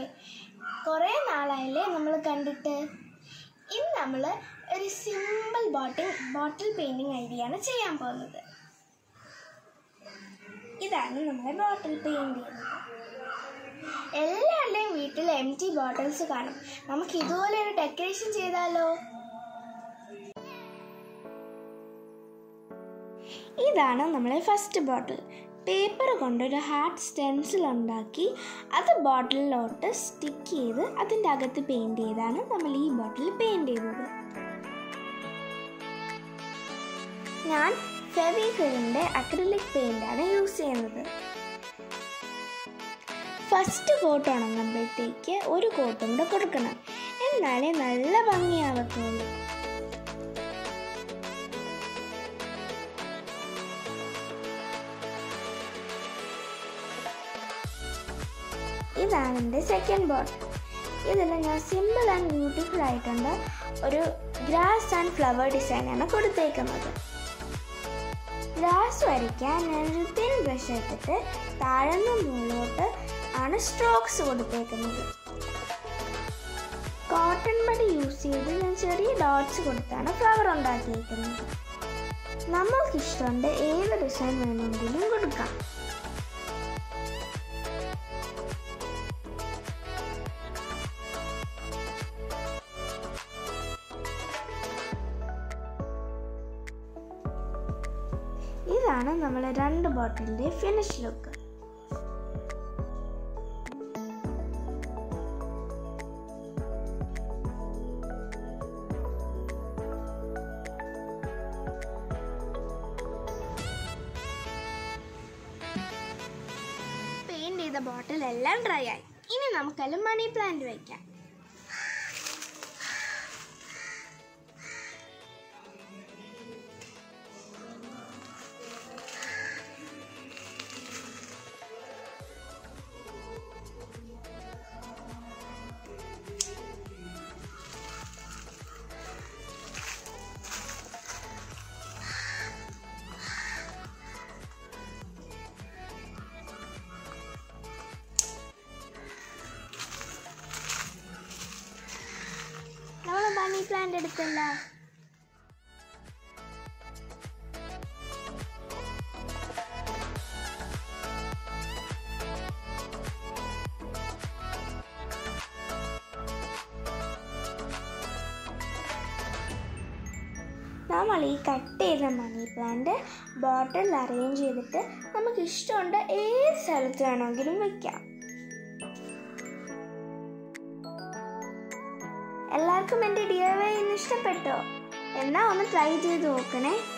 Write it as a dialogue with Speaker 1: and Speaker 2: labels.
Speaker 1: കുറേ നാളായില്ലേ നമ്മൾ കണ്ടിട്ട് ഇന്ന് നമ്മൾ ഒരു simple bottle bottle painting idea ആണ് ചെയ്യാൻ പോകുന്നത് ഇതാണ് നമ്മുടെ ബോട്ടിൽ പെയിൻറ് ചെയ്യുന്നത് എല്ലാവരുടെയും വീട്ടിൽ എം ടി ബോട്ടിൽസ് കാണും നമുക്ക് ഇതുപോലെ ഒരു ഡെക്കറേഷൻ ചെയ്താലോ ഇതാണ് നമ്മളെ ഫസ്റ്റ് ബോട്ടിൽ പേപ്പർ കൊണ്ടൊരു ഹാർട്ട് സ്റ്റെൻസിൽ ഉണ്ടാക്കി അത് ബോട്ടിലിലോട്ട് സ്റ്റിക്ക് ചെയ്ത് അതിൻ്റെ അകത്ത് പെയിൻറ് ചെയ്താണ് നമ്മൾ ഈ ബോട്ടിൽ പെയിൻറ് ചെയ്തത് ഞാൻ ഫെവിക്രിലിൻ്റെ അക്രിലിക് പെയിൻ്റാണ് യൂസ് ചെയ്യുന്നത് ഫസ്റ്റ് കോട്ട് ഉണങ്ങുമ്പോഴത്തേക്ക് ഒരു കോട്ടും കൂടെ കൊടുക്കണം എന്നാലേ നല്ല ഭംഗിയാവത്തുള്ളൂ ഇതാണ് എൻ്റെ സെക്കൻഡ് ബോട്ടിൽ ഇതിൽ ഞാൻ സിമ്പിൾ ആൻഡ് ബ്യൂട്ടിഫുൾ ആയിട്ടുണ്ട് ഒരു ഗ്രാസ് ആൻഡ് ഫ്ലവർ ഡിസൈനാണ് കൊടുത്തേക്കുന്നത് ഗ്രാസ് വരയ്ക്കാൻ ഞാൻ ഒരു തിൻ ബ്രഷ് എടുത്തിട്ട് താഴ്ന്ന മുകളിലോട്ട് ആണ് സ്ട്രോക്സ് കൊടുത്തേക്കുന്നത് കോട്ടൺ മടി യൂസ് ചെയ്ത് ഞാൻ ചെറിയ ഡോട്ട്സ് കൊടുത്താണ് ഫ്ലവർ ഉണ്ടാക്കിയിരിക്കുന്നത് നമ്മൾക്കിഷ്ടമുണ്ട് ഏത് ഡിസൈൻ വേണമെങ്കിലും കൊടുക്കാം ഇതാണ് നമ്മളെ രണ്ട് ബോട്ടിലിൻ്റെ ഫിനിഷ് ലുക്ക് പെയിന്റ് ചെയ്ത ബോട്ടിൽ എല്ലാം ഡ്രൈ ആയി ഇനി നമുക്കതിൽ മണി പ്ലാന്റ് വയ്ക്കാം നമ്മൾ മണി പ്ലാന്റ് എടുത്തല്ല നമ്മൾ ഈ കട്ട് ചെയ്ത മണി പ്ലാന്റ് ബോട്ടിൽ അറേഞ്ച് ചെയ്തിട്ട് നമുക്ക് ഇഷ്ടമുണ്ട് ഏത് സ്ഥലത്ത് വേണമെങ്കിലും വെക്കാം എല്ലാവർക്കും എൻ്റെ ഡി ഐ വൈ ഇന്ന് ഇഷ്ടപ്പെട്ടോ എന്നാൽ ഒന്ന് ട്രൈ ചെയ്ത് നോക്കണേ